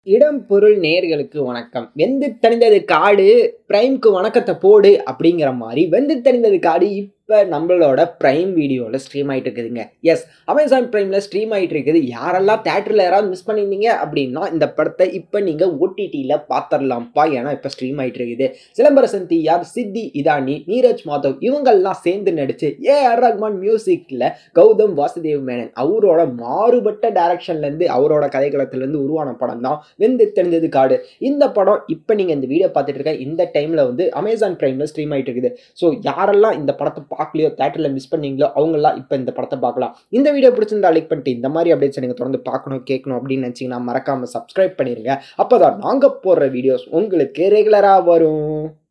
இடம் பொருள் நேர்களுக்கு வணக்கம் வெந்து தணிந்தது காடு பிரைம்க்கு வணக்கத்தை போடு அப்படிங்கிற மாதிரி வெந்து தணிந்தது காடு இப்போ நம்மளோட பிரைம் வீடியோவில் ஸ்ட்ரீம் ஆகிட்டு இருக்குதுங்க எஸ் அமேசான் பிரைமில் ஸ்ட்ரீம் ஆகிட்டு இருக்குது யாரெல்லாம் தேட்டரில் யாராவது மிஸ் பண்ணியிருந்தீங்க அப்படின்னா இந்த படத்தை இப்போ நீங்கள் ஓடிடியில் பார்த்துடலாம்ப்பா ஏன்னா இப்போ ஸ்ட்ரீம் ஆகிட்டு இருக்குது சிலம்பரசன் தீயார் சித்தி இதானி நீரஜ் மாதவ் இவங்கெல்லாம் சேர்ந்து நடிச்சு ஏ ஆர் ரஹ்மான் மியூசிக்கில் கௌதம் வாசுதேவ் மேனன் அவரோட மாறுபட்ட டைரக்ஷன்லேருந்து அவரோட கதைக்களத்துலேருந்து உருவான படம் தான் வெந்து தெரிஞ்சது காடு இந்த படம் இப்போ நீங்கள் இந்த வீடியோ பார்த்துட்டு இருக்க இந்த டைமில் வந்து அமேசான் ப்ரைமில் ஸ்ட்ரீம் ஆகிட்டு இருக்குது ஸோ யாரெல்லாம் இந்த படத்தை பார்க்கலையோ தேட்டரில் மிஸ் பண்ணீங்களோ அவங்கெல்லாம் இப்போ இந்த படத்தை பார்க்கலாம் இந்த வீடியோ பிடிச்சிருந்தா லைக் பண்ணிட்டு இந்த மாதிரி அப்டேட்ஸ் நீங்கள் தொடர்ந்து பார்க்கணும் கேட்கணும் அப்படின்னு நினச்சிங்கன்னா மறக்காமல் சப்ஸ்கிரைப் பண்ணிடுங்க அப்போ தான் நாங்கள் போடுற வீடியோஸ் உங்களுக்கு ரெகுலராக வரும்